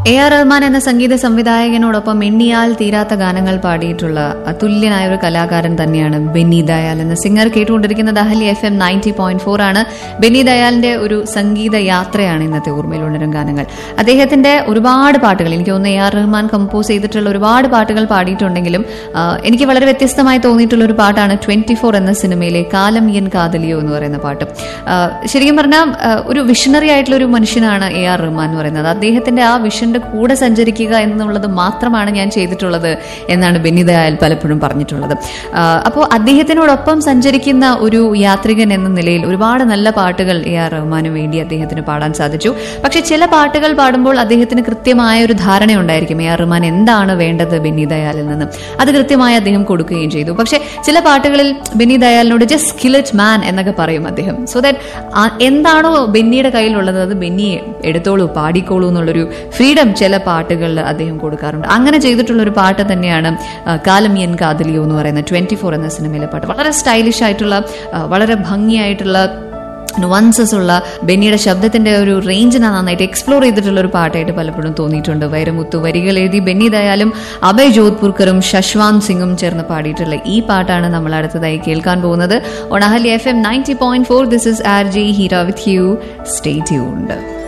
A R Rahman എന്ന സംഗീത സംവിധായകനോടൊപ്പം എണ്ണിയാൽ തീരാത്ത ഗാനങ്ങൾ പാടിയിട്ടുള്ള അതുല്യനായ ഒരു കലാകാരൻ തന്നെയാണ് ബെന്നി ദയാൽ എന്ന സിംഗർ കേട്ടുകൊണ്ടിരിക്കുന്നത് അഹലി F M ninety point four ആണ് ബെന്നി ദയാലിന്റെ ഒരു സംഗീത യാത്രയാണ് ഇന്നത്തെ ഓർമ്മയിൽ ഉണരും ഗാനങ്ങൾ അദ്ദേഹത്തിന്റെ ഒരുപാട് പാട്ടുകൾ എനിക്ക് തോന്നുന്നു എ ആർ റഹ്മാൻ കമ്പോസ് ചെയ്തിട്ടുള്ള ഒരുപാട് പാട്ടുകൾ പാടിയിട്ടുണ്ടെങ്കിലും ആ, എനിക്ക് വളരെ വ്യത്യസ്തമായി തോന്നിയിട്ടുള്ള ഒരു പാട്ടാണ് ട്വന്റി ഫോർ എന്ന സിനിമയിലെ കാലം യൻ കാതലിയോ എന്ന് പറയുന്ന പാട്ട് ആ, ശരിക്കും പറഞ്ഞാൽ ആ, ഒരു വിഷണറി ആയിട്ടുള്ള ഒരു മനുഷ്യനാണ് എ ആർ റഹ്മാൻ എന്ന് പറയുന്നത് അദ്ദേഹത്തിന്റെ ആ വിഷന്റെ കൂടെ സഞ്ചരിക്കുക എന്നുള്ളത് മാത്രമാണ് ഞാൻ ചെയ്തിട്ടുള്ളത് എന്നാണ് ബെന്നി ദയാൽ പലപ്പോഴും പറഞ്ഞിട്ടുള്ളത് അപ്പോൾ അദ്ദേഹത്തിനോടൊപ്പം സഞ്ചരിക്കുന്ന ഒരു യാത്രികൻ എന്ന നിലയിൽ ഒരുപാട് നല്ല പാട്ടുകൾ എ ആർ റഹ്മാന് വേണ്ടി അദ്ദേഹത്തിന് പാടാൻ സാധിച്ചു പക്ഷെ ചില പാട്ടുകൾ പാടുമ്പോൾ അദ്ദേഹത്തിന് കൃത്യമായ ഒരു ധാരണയുണ്ടായിരിക്കും എ ആർ റഹ്മാൻ എന്താണ് വേണ്ടത് ബെന്നി ദയാലിൽ നിന്ന് അത് കൃത്യമായി അദ്ദേഹം കൊടുക്കുകയും ചെയ്തു പക്ഷെ ചില പാട്ടുകളിൽ ബെന്നി ദയാലിനോട് ജസ്റ്റ് സ്കിലറ്റ് മാൻ എന്നൊക്കെ പറയും അദ്ദേഹം സോ ദാറ്റ് എന്താണോ ബെന്നിയുടെ കയ്യിലുള്ളത് അത് ബെന്നി എടുത്തോളൂ പാടിക്കോളൂ എന്നുള്ളൊരു ഫ്രീഡം ചില പാട്ടുകളിൽ അദ്ദേഹം കൊടുക്കാറുണ്ട് അങ്ങനെ ചെയ്തിട്ടുള്ള ഒരു പാട്ട് തന്നെയാണ് ആ, കാലം എൻ കാതലിയോ എന്ന് പറയുന്ന ട്വന്റി ഫോർ എന്ന സിനിമയിലെ പാട്ട് വളരെ സ്റ്റൈലിഷ് ആയിട്ടുള്ള ആ, വളരെ ഭംഗിയായിട്ടുള്ള നുവൻസസ് ഉള്ള ബെന്നിയുടെ ശബ്ദത്തിന്റെ ഒരു റേഞ്ചിനെ നന്നായിട്ട് എക്സ്പ്ലോർ ചെയ്തിട്ടുള്ള ഒരു പാട്ടായിട്ട് പലപ്പോഴും തോന്നിയിട്ടുണ്ട് വൈരമുത്തു വരികൾ എഴുതി ബെന്നി ദയാലും അഭയ് ജോധ്പൂർക്കറും ശശ്വാന്ത് സിംഗും ചേർന്ന് പാടിയിട്ടുള്ള ഈ പാട്ടാണ് നമ്മൾ അടുത്തതായി കേൾക്കാൻ പോകുന്നത് ഓണഹലി F M ninety point four this is R J Heera with you stay tuned